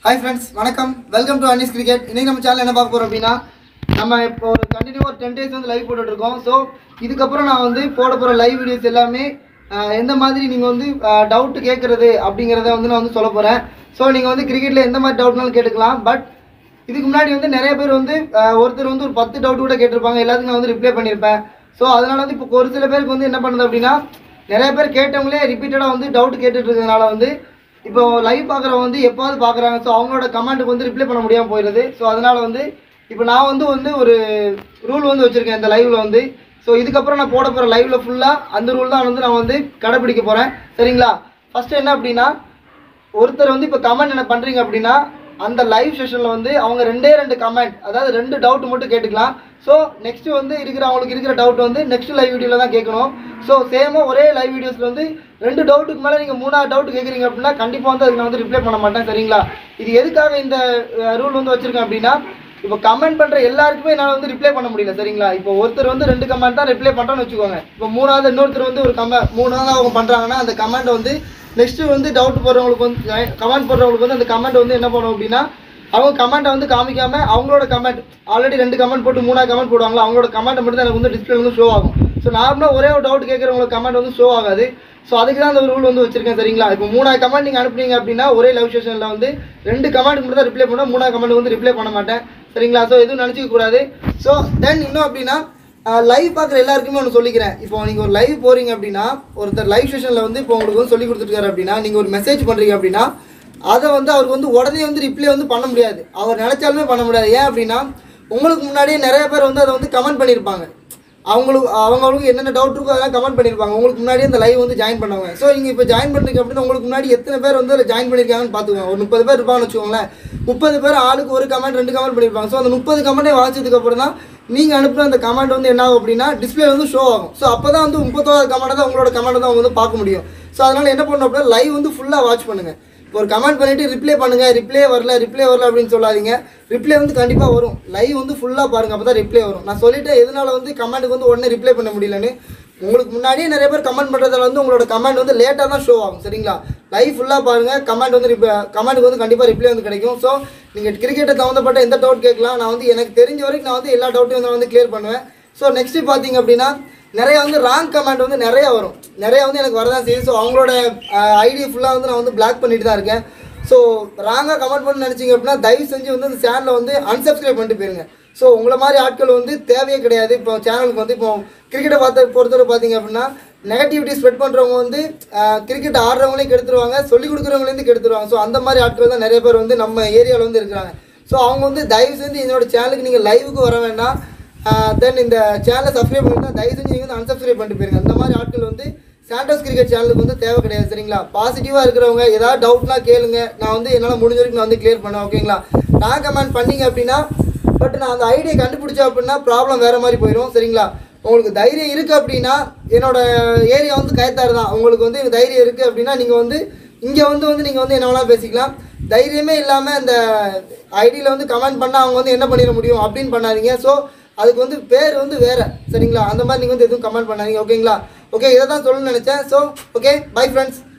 hi friends வணக்கம் welcome to Anis cricket இன்னைக்கு நம்ம சேனல் என்ன பார்க்க போறோம் அப்படின்னா நம்ம இப்போ ஒரு கண்டினியூ ஒரு டென் டேஸ் வந்து லைவ் போட்டுட்டு இருக்கோம் ஸோ இதுக்கப்புறம் நான் வந்து போட போகிற லைவ் வீடியோஸ் எல்லாமே ஆஹ், எந்த மாதிரி நீங்கள் வந்து டவுட் கேட்குறது அப்படிங்கிறத வந்து நான் வந்து சொல்ல போகிறேன் ஸோ நீங்கள் வந்து கிரிக்கெட்டில் எந்த மாதிரி டவுட்னாலும் கேட்டுக்கலாம் பட் இதுக்கு முன்னாடி வந்து நிறைய பேர் வந்து ஆஹ், ஒருத்தர் வந்து ஒரு பத்து டவுட் கூட கேட்டிருப்பாங்க எல்லாத்துக்கும் நான் வந்து ரிப்ளை பண்ணியிருப்பேன் ஸோ அதனால வந்து இப்போ ஒரு சில பேருக்கு வந்து என்ன பண்ணுது அப்படின்னா நிறைய பேர் கேட்டவங்களே ரிப்பீட்டடாக வந்து டவுட் கேட்டுட்டு இருக்கிறதுனால வந்து இப்போ லைவ் பார்க்குறவங்க வந்து எப்பாவது பார்க்குறாங்க ஸோ அவங்களோட கமெண்ட்டுக்கு வந்து ரிப்ளை பண்ண முடியாமல் போயிடுது ஸோ அதனால வந்து இப்போ நான் வந்து வந்து ஒரு ரூல் வந்து வச்சுருக்கேன் இந்த லைவில் வந்து ஸோ இதுக்கப்புறம் நான் போட போகிற லைவில் ஃபுல்லாக அந்த ரூல் தான் வந்து நான் வந்து கடைப்பிடிக்க போகிறேன் சரிங்களா ஃபஸ்ட்டு என்ன அப்படின்னா ஒருத்தர் வந்து இப்போ கமெண்ட் என்ன பண்ணுறீங்க அப்படின்னா அந்த லைவ் செஷனில் வந்து அவங்க ரெண்டே ரெண்டு கமெண்ட் அதாவது ரெண்டு டவுட் மட்டும் கேட்டுக்கலாம் ஸோ நெக்ஸ்ட் வந்து இருக்கிற அவங்களுக்கு இருக்கிற டவுட் வந்து நெக்ஸ்ட் லைவ் வீடியோவில் தான் கேட்கணும் ஸோ சேமாக ஒரே லைவ் வீடியோஸில் வந்து ரெண்டு டவுட்டுக்கு மேலே நீங்கள் மூணாவது டவுட் கேட்குறீங்க அப்படின்னா கண்டிப்பாக வந்து அதுக்கு நான் வந்து ரிப்ளை பண்ண மாட்டேன் சரிங்களா இது எதுக்காக இந்த ரூல் வந்து வச்சுருக்கேன் அப்படின்னா இப்போ கமெண்ட் பண்ணுற எல்லாருக்குமே என்னால் வந்து ரிப்ளை பண்ண முடியல சரிங்களா இப்போ ஒருத்தர் வந்து ரெண்டு கமெண்ட் தான் ரிப்ளை பண்ணுறோன்னு வச்சுக்கோங்க இப்போ மூணாவது இன்னொருத்தர் வந்து ஒரு கமெண்ட் மூணாவது அவங்க பண்ணுறாங்கன்னா அந்த கமெண்ட் வந்து நெக்ஸ்ட்டு வந்து டவுட் போடுறவங்களுக்கு வந்து கமெண்ட் போடுறவங்களுக்கு வந்து அந்த கமெண்ட் வந்து என்ன பண்ணும் அப்படின்னா அவங்க கமெண்ட்டை வந்து காமிக்காம அவங்களோட கமெண்ட் ஆல்ரெடி ரெண்டு கமெண்ட் போட்டு மூணாவது கமெண்ட் போடுவாங்களா அவங்களோட கமெண்ட் மட்டும் தான் எனக்கு வந்து டிஸ்பிளே வந்து ஷோ ஆகும் ஸோ நார்மலாக ஒரே ஒரு டவுட் கேட்குறவங்களுக்கு கமெண்ட் வந்து ஷோ ஆகாது ஸோ அதுக்கு தான் அந்த ரூல் வந்து வச்சிருக்கேன் சரிங்களா இப்போ மூணாவது கமெண்ட் நீங்கள் அனுப்புனீங்க அப்படின்னா ஒரே லவ் செஷனில் வந்து ரெண்டு கமெண்ட் மட்டும் தான் ரிப்ளை பண்ணுவேன் மூணாவது கமெண்ட் வந்து ரிப்ளை பண்ண மாட்டேன் சரிங்களா ஸோ எதுவும் நினச்சிக்க கூடாது ஸோ தென் இன்னும் அப்படின்னா லைவ் பார்க்குற எல்லாருக்குமே ஒன்று சொல்லிக்கிறேன் இப்போ நீங்கள் ஒரு லைவ் போகிறீங்க அப்படின்னா ஒருத்தர் லைவ் செஷனில் வந்து இப்போ உங்களுக்கு வந்து சொல்லி கொடுத்துருக்காரு அப்படின்னா நீங்கள் ஒரு மெசேஜ் பண்ணுறீங்க அப்படின்னா அதை வந்து அவருக்கு வந்து உடனே வந்து ரிப்ளை வந்து பண்ண முடியாது அவர் நினச்சாலுமே பண்ண முடியாது ஏன் அப்படின்னா உங்களுக்கு முன்னாடியே நிறைய பேர் வந்து அதை வந்து கமெண்ட் பண்ணியிருப்பாங்க அவங்களுக்கு அவங்களுக்கு என்னென்ன டவுட் இருக்கோ அதெல்லாம் கமெண்ட் பண்ணியிருப்பாங்க உங்களுக்கு முன்னாடியே இந்த லைவ் வந்து ஜாயின் பண்ணவங்க ஸோ நீங்கள் இப்போ ஜாயின் பண்ணுறீங்க அப்படின்னா உங்களுக்கு முன்னாடி எத்தனை பேர் வந்து அதில் ஜாயின் பண்ணியிருக்காங்கன்னு பார்த்துக்கோங்க ஒரு முப்பது பேர் இருப்பாங்கன்னு வச்சுக்கோங்களேன் முப்பது பேர் ஆளுக்கு ஒரு கமெண்ட் ரெண்டு கமெண்ட் பண்ணியிருப்பாங்க ஸோ அந்த முப்பது கமெண்ட்டே வாசிச்சதுக்கு அப்புறம் தான் நீங்கள் அனுப்புகிற அந்த கமெண்ட் வந்து என்ன ஆகும் அப்படின்னா டிஸ்பிளே வந்து ஷோ ஆகும் ஸோ அப்போ தான் வந்து முப்பத்தோரு கமெண்ட் தான் உங்களோட கமெண்ட் தான் அவங்க வந்து பார்க்க முடியும் ஸோ அதனால் என்ன பண்ணணும் அப்படின்னா லைவ் வந்து ஃபுல்லாக வாட்ச் பண்ணுங்கள் இப்போ ஒரு கமெண்ட் பண்ணிட்டு ரிப்ளை பண்ணுங்க ரிப்ளை வரல ரிப்ளை வரல அப்படின்னு சொல்லாதீங்க ரிப்ளை வந்து கண்டிப்பாக வரும் லைவ் வந்து ஃபுல்லாக பாருங்க அப்போ தான் ரிப்ளை வரும் நான் சொல்லிட்டேன் எதனால வந்து கமெண்ட்டுக்கு வந்து உடனே ரிப்ளை பண்ண முடியலன்னு உங்களுக்கு முன்னாடியே நிறைய பேர் கமெண்ட் பண்ணுறதால வந்து உங்களோட கமெண்ட் வந்து லேட்டாக தான் ஷோ ஆகும் சரிங்களா லைவ் ஃபுல்லாக பாருங்கள் கமெண்ட் வந்து ரிப்ளை கமெண்ட்டுக்கு வந்து கண்டிப்பாக ரிப்ளை வந்து கிடைக்கும் ஸோ நீங்கள் கிரிக்கெட்டை சம்மந்தப்பட்ட எந்த டவுட் கேட்கலாம் நான் வந்து எனக்கு தெரிஞ்ச வரைக்கும் நான் வந்து எல்லா டவுட்டையும் வந்து நான் வந்து கிளியர் பண்ணுவேன் ஸோ நெக்ஸ்ட்டு பார்த்தீங்க அப்படின்னா நிறைய வந்து ராங் கமெண்ட் வந்து நிறைய வரும் நிறைய வந்து எனக்கு வரதான் செய்யுது ஸோ அவங்களோட ஐடி ஃபுல்லாக வந்து நான் வந்து பிளாக் பண்ணிட்டு தான் இருக்கேன் ஸோ ராங்காக கமெண்ட் பண்ண நினச்சிங்க அப்படின்னா தயவு செஞ்சு வந்து அந்த சேனலை வந்து unsubscribe பண்ணிட்டு போயிருங்க ஸோ உங்களை மாதிரி ஆட்கள் வந்து தேவையே கிடையாது இப்போ சேனலுக்கு வந்து இப்போ கிரிக்கெட்டை பார்த்த பொறுத்தவரை பார்த்தீங்க அப்படின்னா நெகட்டிவிட்டி ஸ்ப்ரெட் பண்ணுறவங்க வந்து கிரிக்கெட் ஆடுறவங்களையும் கெடுத்துருவாங்க சொல்லிக் கொடுக்குறவங்களையும் கெடுத்துருவாங்க ஸோ அந்த மாதிரி ஆட்கள் தான் நிறைய பேர் வந்து நம்ம ஏரியாவில் வந்து இருக்கிறாங்க ஸோ அவங்க வந்து தயவு செஞ்சு என்னோட சேனலுக்கு நீங்கள் லைவுக்கு வர வேண்டாம் தென் இந்த சேனலை சப்ஸ்கிரைப் பண்ணிட்டு தயவு செஞ்சு நீங்கள் வந்து unsubscribe பண்ணிட்டு போயிருங்க அந்த மாதிரி ஆட்கள் வந்து சாண்டோஸ் கிரிக்கெட் சேனலுக்கு வந்து தேவை கிடையாது சரிங்களா பாசிட்டிவாக இருக்கிறவங்க ஏதாவது டவுட்னா கேளுங்க நான் வந்து என்னால் முடிஞ்ச வரைக்கும் நான் வந்து கிளியர் பண்ணேன் ஓகேங்களா நான் கமெண்ட் பண்ணீங்க அப்படின்னா பட் நான் அந்த ஐடியை கண்டுபிடிச்சேன் அப்படின்னா ப்ராப்ளம் வேறு மாதிரி போயிடும் சரிங்களா உங்களுக்கு தைரியம் இருக்குது அப்படின்னா என்னோட ஏரியா வந்து கயத்தாறு தான் உங்களுக்கு வந்து தைரியம் இருக்குது அப்படின்னா நீங்கள் வந்து இங்கே வந்து வந்து நீங்கள் வந்து என்ன வேணால் பேசிக்கலாம் தைரியமே இல்லாமல் இந்த ஐடியில் வந்து கமெண்ட் பண்ணால் அவங்க வந்து என்ன பண்ணிட முடியும் அப்படின்னு பண்ணாதீங்க ஸோ அதுக்கு வந்து பேர் வந்து வேறு சரிங்களா அந்த மாதிரி நீங்கள் வந்து எதுவும் கமெண்ட் பண்ணாதீங்க ஓகேங்களா ஓகே இதை தான் சொல்லணும்னு நினச்சேன் ஸோ ஓகே பை ஃப்ரெண்ட்ஸ்